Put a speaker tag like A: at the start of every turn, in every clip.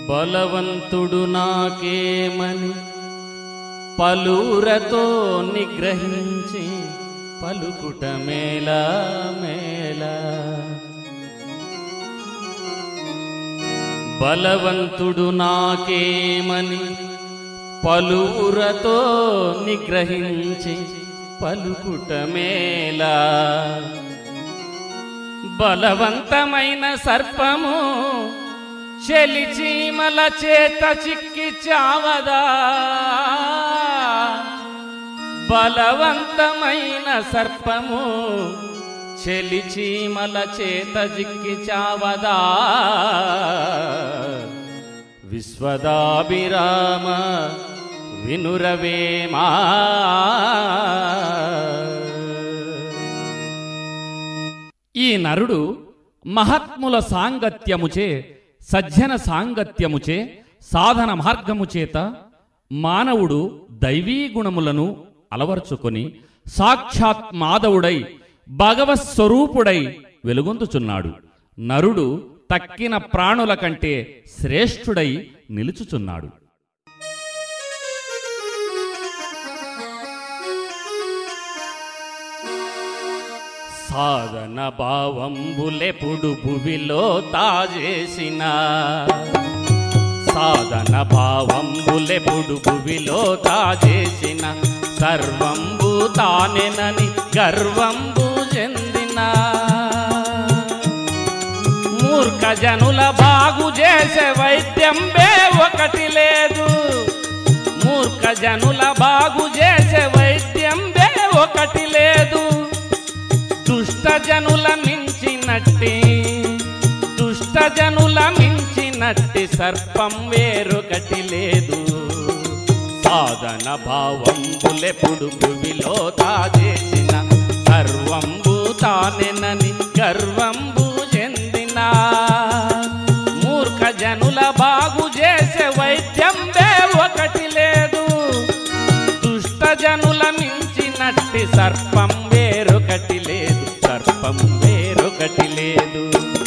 A: బలవంతుడు నాకేమని పలురతో నిగ్రహించి పలుకుట మేలా మేలా బలవంతుడు నాకేమని పలువురతో నిగ్రహించి పలుకుట మేలా బలవంతమైన సర్పము చెలిచీమల చేత చిక్కి చావదా బలవంతమైన సర్పము చెలిచీమల చేత చిక్కి చావదా విశ్వదాభిరామ వినురవేమా
B: ఈ నరుడు మహాత్ముల సాంగత్యముచే సజ్జన సాంగత్యముచే సాధన మార్గము చేత మానవుడు దైవీ గుణములను అలవర్చుకొని సాక్షాత్ మాధవుడై భగవత్ స్వరూపుడై వెలుగొందుచున్నాడు నరుడు తక్కిన ప్రాణుల కంటే శ్రేష్ఠుడై నిలుచుచున్నాడు
A: సాధన భావంబులెప్పుడు భువిలో తాజేసిన సాధన భావంబులెప్పుడు భువిలో తాజేసిన సర్వంబు తానెనని గర్వంబు చెందిన మూర్ఖ జనుల బాగు చేసే వైద్యంబే ఒకటి లేదు మూర్ఖ జనుల బాగు చేసే వైద్యంబే ఒకటి లేదు దుష్ట జనుల మించినట్టి దుష్ట జనుల మించినట్టి సర్పం వేరొకటి లేదు సాధన భావంబులెప్పుడు భువిలో తాజేసిన సర్వంబు తానెనని గర్వంబు చెందిన మూర్ఖ జనుల బాగు చేసే వైద్యంబే ఒకటి లేదు దుష్ట జనుల మించినట్టి సర్పం వేరొకటి లేదు సర్పం వేరొకటి లేదు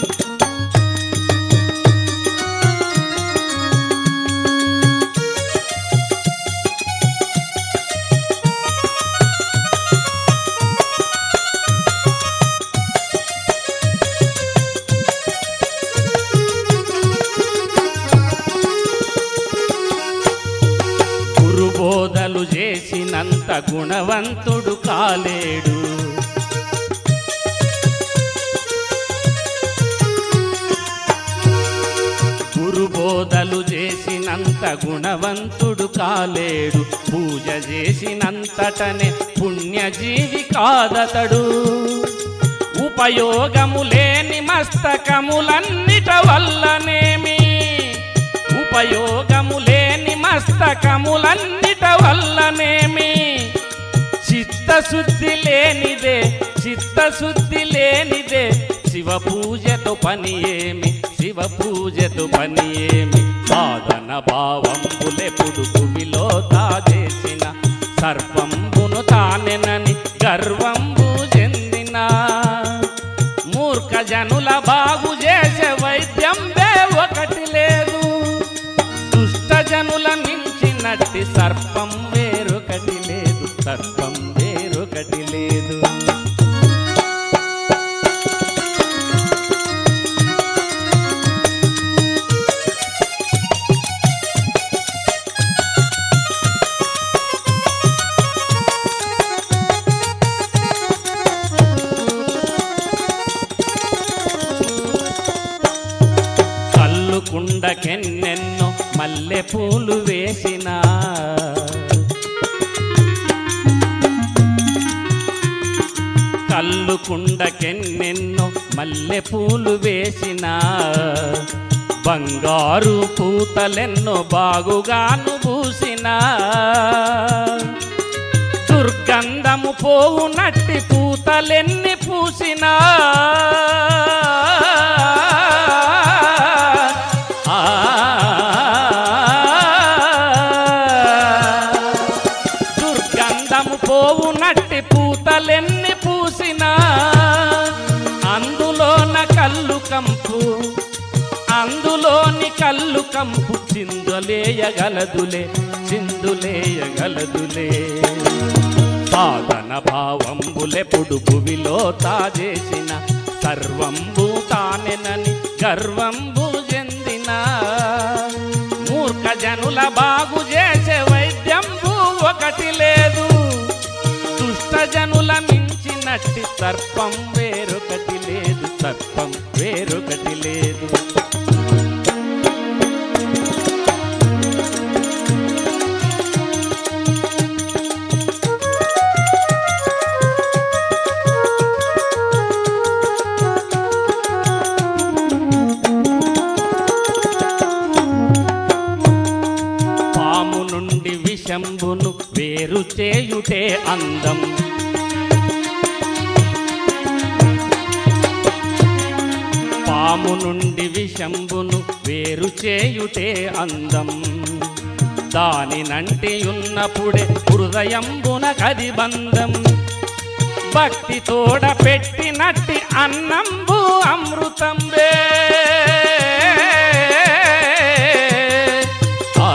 A: గురుబోధలు చేసినంత గుణవంతుడు కాలేడు గురుబోధలు చేసినంత గుణవంతుడు కాలేడు పూజ చేసినంతటనే పుణ్యజీవి కాదతడు ఉపయోగము లేని మస్తకములన్నిట వల్లనేమి ఉపయోగము లేని మస్తకములన్నిట వల్లనేమి చిత్తశుద్ధి లేనిదే చిత్తశుద్ధి లేనిదే శివ పూజతో పని ఏమి శివ పూజతో పని ఏమి సాధన భావంబులెప్పుడు భూమిలో తాజేసిన సర్వంబును తానెనని గర్వంబు చెందిన మూర్ఖ జనుల బాగు చేసే వైద్యంబే ఒకటి లేదు దుష్ట జనుల మించినట్టి సర్పం వేరొకటి లేదు సర్పం వేరొకటి లేదు కళ్ళు కుండకెన్నెన్నో మల్లె పూలు వేసిన కళ్ళు కుండకెన్నెన్నో మల్లె పూలు వేసిన బంగారు పూతలెన్నో బాగుగాను పూసిన దుర్గంధము పోవునట్టి పూతలెన్ని పూసినా ఆ దుర్గంధము పోవునట్టి పూతలెన్ని పూసినా అందులోన కళ్ళు కంపు అందులోని కళ్ళు కంపు చిందులేయగలదులే చిందులేయగలదులే సాధన భావంబులెప్పుడు భువిలో తాజేసిన సర్వంబు తానెనని గర్వంబు చెందిన మూర్ఖ జనుల బాగు చేసే వైద్యంబు ఒకటి లేదు దుష్ట జనుల మించినట్టి సర్పం వేరొకటి లేదు సర్పం వేరొకటి లేదు పాము నుండి విషంబును వేరు చేయుటే అందం పాము నుండి విషంబును వేరు చేయుటే అందం దానినంటి ఉన్నప్పుడే హృదయంబున కది బంధం భక్తి తోడ పెట్టినట్టి అన్నంబు అమృతంబే ఆ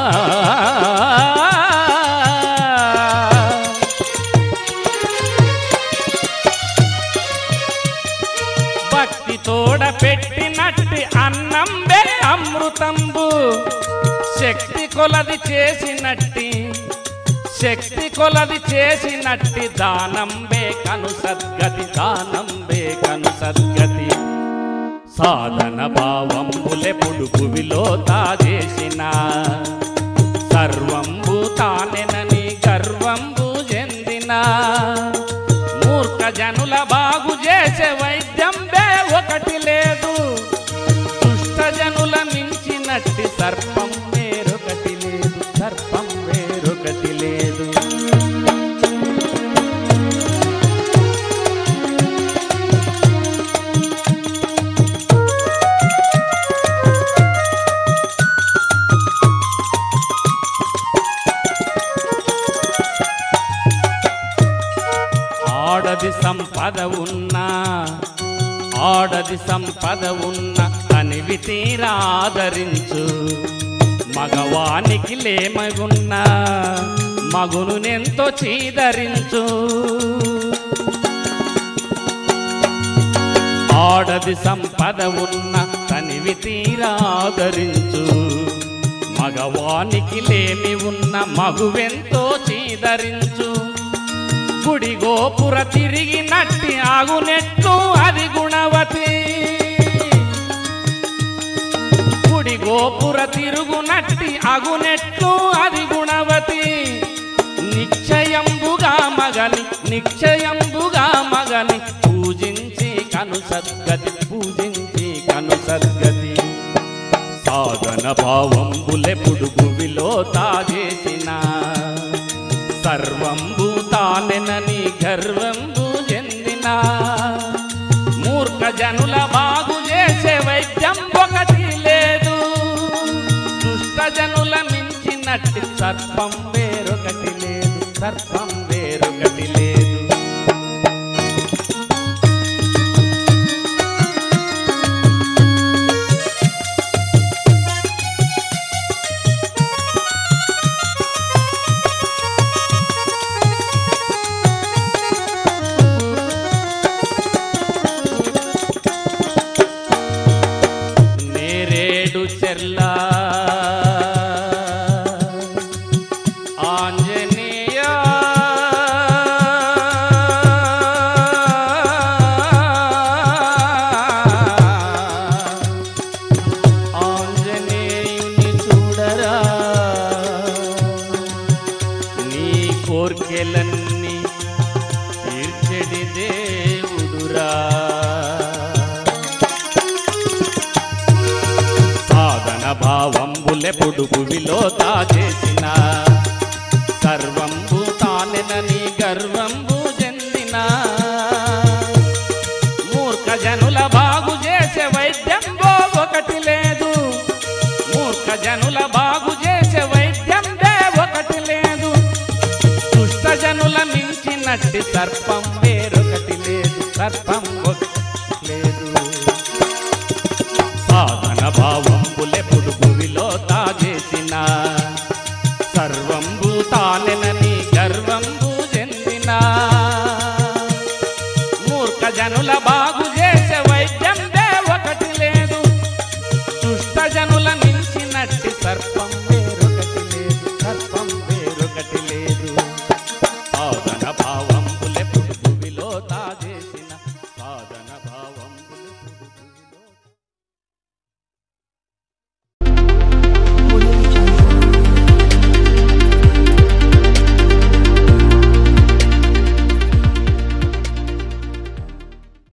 A: భక్తి తోడ పెట్టినట్టి అన్నంబే అమృతంబు శక్తి కొలది చేసినట్టి శక్తి కొలది చేసినట్టి దానంబే కను సద్గతి దానంబే కను సద్గతి సాధన భావంబులెప్పుడు భువిలో తాజేసిన సర్వంబు తానెనని గర్వంబు చెందిన మూర్ఖ జనుల బాగు చేసే వైద్యంబే ఒకటి లేదు దుష్ట జనుల మించినట్టి సర్పం వేరొకటి లేదు సర్పం వేరొకటి లేదు ఆడది సంపద ఉన్నా ఆడది సంపద ఉన్న అనివి తీరా ఆదరించు మగవానికి లేమగున్నా మగునునెంతో చీదరించు ఆడది సంపద ఉన్న తనివి తీరా ఆదరించు మగవానికి లేమి ఉన్న మగువెంతో చీదరించు గుడి గోపుర తిరిగినట్టి ఆగునెట్లు అది గుణవతి గుడి గోపుర తిరుగునట్టి అగునెట్లు అది గుణవతి నిశ్చయంబుగా మగని నిశ్చయంబుగా మగని పూజించి కను సద్గతి పూజించి కను సద్గతి సాధన భావంబులెప్పుడు భువిలో తాజేసిన సర్వంబు తానెనని గర్వంబు చెందిన మూర్ఖ జనుల బాగు చేసే వైద్యం ఒకటి లేదు దుష్ట జనుల మించినట్టి సర్పం వేరొకటి లేదు సర్పం వేరొకటి లేదు నేరేడు చెల్లా ఆంజనేయ ఆంజనేయుని చూడరా నీ కోర్కెలన్నీ తీర్చెడి దేవుడురా సాధన భావంబులెప్పుడు భువిలో తాచేసిన సర్వంబు తానెనని గర్వంబు చెందిన మూర్ఖ జనుల బాగు చేసే వైద్యంబో ఒకటి లేదు మూర్ఖ జనుల బాగు చేసే వైద్యంబే ఒకటి లేదు దుష్ట జనుల మించినట్టి సర్పం వేరొకటి లేదు సర్పం ఒకటి లేదు సాధన జనుల బాగు